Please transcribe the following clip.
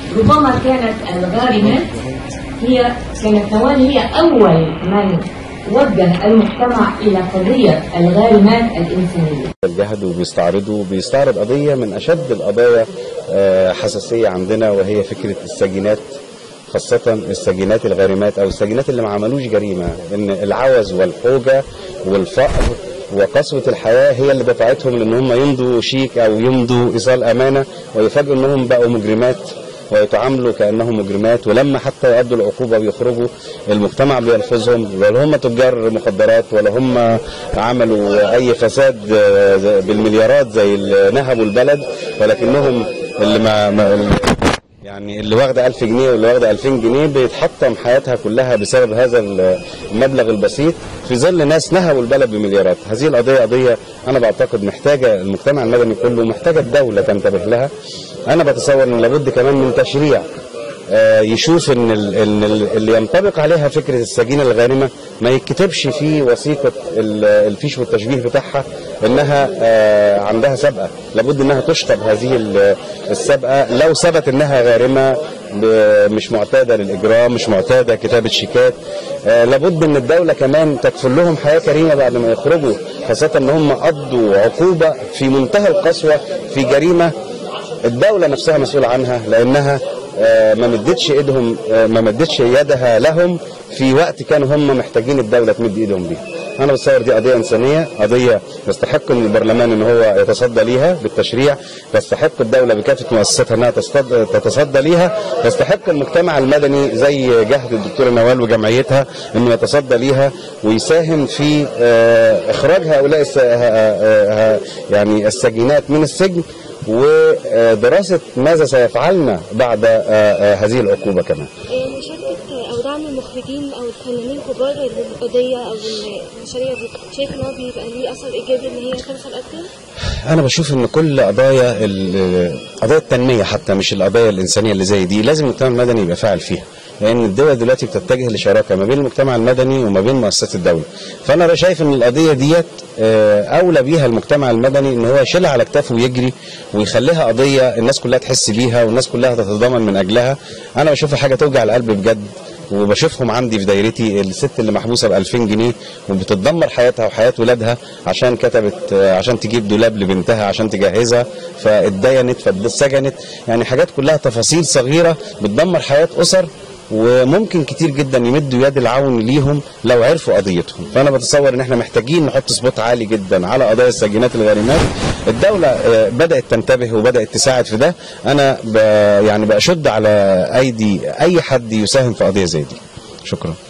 ربما كانت الغارمات هي كانت نوال هي أول من وجه المجتمع إلى قضية الغارمات الإنسانية الجهد وبيستعرضوا بيستعرض قضية من أشد القضايا آه، حساسية عندنا وهي فكرة السجينات خاصة السجينات الغارمات أو السجينات اللي ما عملوش جريمة إن العوز والحوجة والفقر وقسوة الحياة هي اللي دفعتهم لأن هم يمضوا شيك أو يمضوا إيصال أمانة ويفاجئوا إنهم بقوا مجرمات ويتعاملوا كانهم مجرمات ولما حتى يؤدوا العقوبه ويخرجوا المجتمع بيلفظهم ولا هم تجار مخدرات ولا هم عملوا اي فساد آه، زي- بالمليارات زي اللي نهبوا البلد ولكنهم اللي ما, ما يعني اللي واخده 1000 جنيه واللي واخده 2000 جنيه بيتحطم حياتها كلها بسبب هذا المبلغ البسيط في ظل ناس نهبوا البلد بمليارات هذه القضيه قضيه انا بعتقد محتاجه المجتمع المدني كله محتاجه الدوله تنتبه لها انا بتصور ان لابد كمان من تشريع آه، يشوف ان ال- ان ال- اللي ينطبق عليها فكره السجينه الغارمه ما يتكتبش في وثيقه ال- الفيش والتشبيه بتاعها انها آه، عندها سابقه لابد انها تشطب هذه ال- السابقه لو ثبت انها غارمه ب- مش معتاده للاجرام مش معتاده كتابه شيكات آه، لابد ان الدوله كمان تكفل لهم حياه كريمه بعد ما يخرجوا خاصه ان هم قضوا عقوبه في منتهى القسوه في جريمه الدولة نفسها مسؤولة عنها لأنها آه، ما مدتش ايدهم آه، ما مدتش يدها لهم في وقت كانوا هم محتاجين الدولة تمد ايدهم بيه. أنا بتصور دي قضية إنسانية، قضية يستحق من البرلمان إن هو يتصدى ليها بالتشريع، تستحق الدولة بكافة مؤسساتها إنها تصطد- تتصدى ليها، يستحق المجتمع المدني زي جهد الدكتورة نوال وجمعيتها إنه يتصدى ليها ويساهم في آه، إخراج هؤلاء الس- ه- ه- ه- يعني السجينات من السجن ودراسة ماذا سيفعلن بعد آه، آه، هذه العقوبة كمان مشاركة أو دعم المخرجين أو الفنانين كبار للقضية أو المشاريع دي شايف إن هو بيبقى ليه أثر إيجابي إن هي توصل أكتر؟ انا بشوف ان كل قضايا ال- قضايا التنميه حتى مش القضايا الانسانيه اللي زي دي لازم المجتمع المدني يبقى فاعل فيها لان الدول دلوقتي بتتجه لشراكه ما بين المجتمع المدني وما بين مؤسسات الدوله فانا شايف ان القضيه ديت آه، اولى بيها المجتمع المدني ان هو يشيلها على كتافه ويجري ويخليها قضيه الناس كلها تحس بيها والناس كلها تتضامن من اجلها انا بشوفها حاجه توجع القلب بجد وبشوفهم عندي في دايرتي الست اللي محبوسه ب 2000 جنيه وبتدمر حياتها وحياه ولادها عشان كتبت عشان تجيب دولاب لبنتها عشان تجهزها فاتدينت فاتسجنت يعني حاجات كلها تفاصيل صغيره بتدمر حياه اسر وممكن كتير جدا يمدوا يد العون ليهم لو عرفوا قضيتهم فانا بتصور ان احنا محتاجين نحط سبوت عالي جدا على قضايا السجينات الغارمات الدوله آه، بدات تنتبه وبدات تساعد في ده انا ب يعني بشد على ايدي اي حد يساهم في قضيه زي دي شكرا